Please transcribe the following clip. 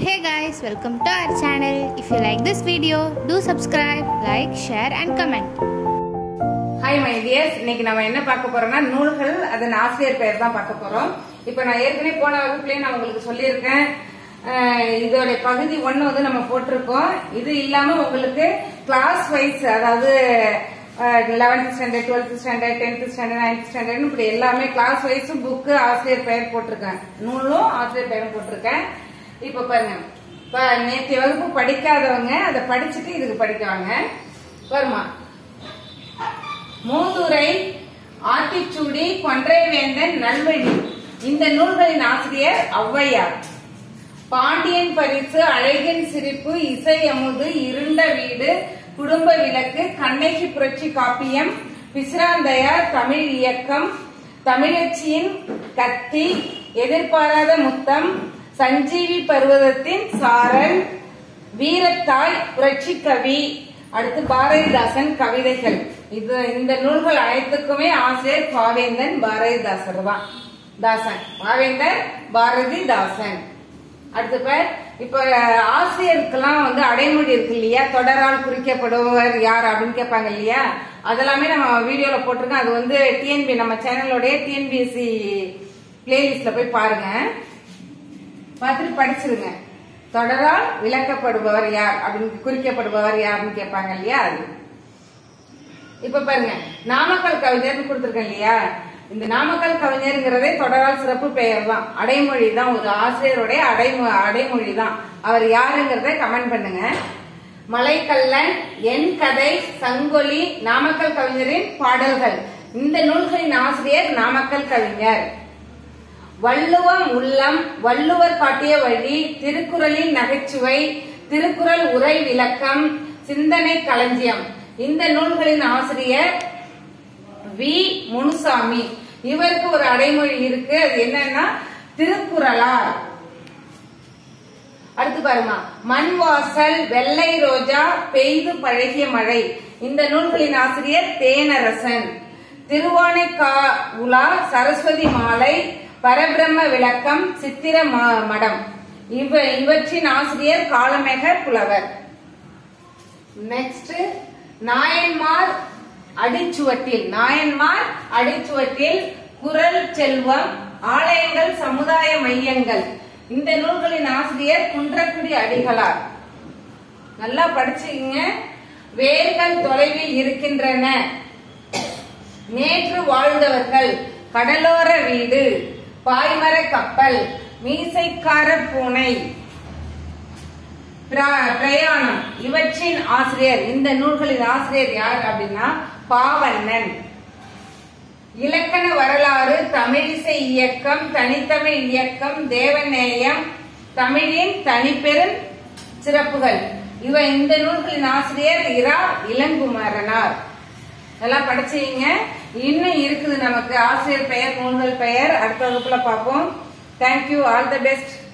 Hey guys, welcome to our channel. If you like this video, do subscribe, like, share and comment. Hi my dears இன்னைக்கு நம்ம என்ன பார்க்க போறோம்னா நூல்கள் அதன் ஆசிரியர் பெயர் தான் பார்க்க போறோம் இப்போ நான் ஏற்கனவே போன வகுப்புலயே நான் உங்களுக்கு சொல்லியிருக்கேன் அஹ், இதோட பகுதி ஒன்று வந்து நம்ம போட்டிருக்கோம் இது இல்லாம உங்களுக்கு கிளாஸ் வைஸ் அதாவது eleventh standard twelfth standard tenth standard ninth standard இப்படி எல்லாமே கிளாஸ் வைஸ் புக்கு ஆசிரியர் பெயர் போட்டிருக்கேன் நூலும் ஆசிரியர் பெயரும் போட்டிருக்கேன் இப்போ பாருங்க இப்ப நேற்றைய வகுப்பு படிக்காதவங்க அதை படிச்சுட்டு இதுக்கு படிக்குவாங்க வருமா மூதுரை ஆத்திச்சூடி கொன்றைவேந்தன் நல்வழி இந்த நூல்களின் ஆசிரியர் ஔவையார் பாண்டியன் பரிசு அழகின் சிரிப்பு இசை அமுது இருண்ட வீடு குடும்ப விளக்கு கண்ணகி புரட்சி காப்பியம் பிசிராந்தையார் தமிழ் இயக்கம் தமிழச்சியின் கத்தி எதிர்பாராத முத்தம் சஞ்சீவி பர்வதத்தின் சாரல் வீரத்தாய் புரட்சி கவி அடுத்து பாரதிதாசன் கவிதைகள் இது இந்த நூல்கள் அனைத்துக்குமே ஆசிரியர் பாவேந்தன் பாரதிதாசர் தான் தாசன் பாவேந்தர் பாரதிதாசன் அடுத்து பார் இப்ப ஆசிரியருக்கெல்லாம் வந்து அடைமொழி இருக்கு இல்லையா தொடரால் குறிக்கப்படுபவர் யார் அப்படின்னு கேட்பாங்க இல்லையா அதெல்லாமே நம்ம வீடியோல போட்டிருக்கோம் அது வந்து டிஎன்பி நம்ம சேனலோடைய டிஎன்பிஎஸ்சி பிளேலிஸ்ட்ல போய் பாருங்க பார்த்துட்டு படிச்சிருங்க தொடரால் விளக்கப்படுபவர் யார் அப்படின்னு குறிக்கப்படுபவர் யாருன்னு கேட்பாங்க இல்லையா அது இப்ப பாருங்க நாமக்கல் கவிஞர்னு கொடுத்திருக்கேன் இல்லையா இந்த நாமக்கல் கவிஞருங்கிறதே தொடரால் சிறப்பு பெயர் தான் அடைமொழி தான் ஒரு ஆசிரியருடைய அடைமொ அடைமொழி தான் அவர் யாருங்கிறத கமெண்ட் பண்ணுங்க மலைக்கல்லன் என் கதை சங்கொலி நாமக்கல் கவிஞரின் பாடல்கள் இந்த நூல்களின் ஆசிரியர் நாமக்கல் கவிஞர் வள்ளுவம் உள்ளம் வள்ளுவர் காட்டிய வழி திருக்குறளின் நகைச்சுவை திருக்குறள் உரை விளக்கம் சிந்தனை களஞ்சியம் இந்த நூல்களின் ஆசிரியர் வி முனுசாமி இவருக்கு ஒரு அடைமொழி இருக்கு அது என்னன்னா திருக்குறளார் அடுத்து பாருமா மண் வாசல் வெள்ளை ரோஜா பெய்து பழகிய மழை இந்த நூல்களின் ஆசிரியர் தேனரசன் திருவானைக்கா உலா சரஸ்வதி மாலை பரபிரம்ம விளக்கம் சித்திர ம- மடம் இவ இவற்றின் ஆசிரியர் காலமேக புலவர் நெக்ஸ்ட் நாயன்மார் அடிச்சுவட்டில் நாயன்மார் அடிச்சுவட்டில் குரல் செல்வம் ஆலயங்கள் சமுதாய மையங்கள் இந்த நூல்களின் ஆசிரியர் குன்றக்குடி அடிகளார் நல்லா படிச்சுங்க வேர்கள் தொலைவில் இருக்கின்றன நேற்று வாழ்ந்தவர்கள் கடலோர வீடு பாய்மர கப்பல் மீசைக்கார பூனை பிர- பிரயாணம் இவற்றின் ஆசிரியர் இந்த நூல்களின் ஆசிரியர் யார் அப்படின்னா பாவண்ணன் இலக்கண வரலாறு தமிழிசை இயக்கம் தனித்தமிழ் இயக்கம் தேவநேயம் தமிழின் தனிப்பெரும் சிறப்புகள் இவ இந்த நூல்களின் ஆசிரியர் இரா இளங்குமரனார் எல்லாம் படிச்சீங்க இன்னும் இருக்குது நமக்கு ஆசிரியர் பெயர் நூல்கள் பெயர் அடுத்த வகுப்புல பார்ப்போம் தேங்க்யூ ஆல் த பெஸ்ட்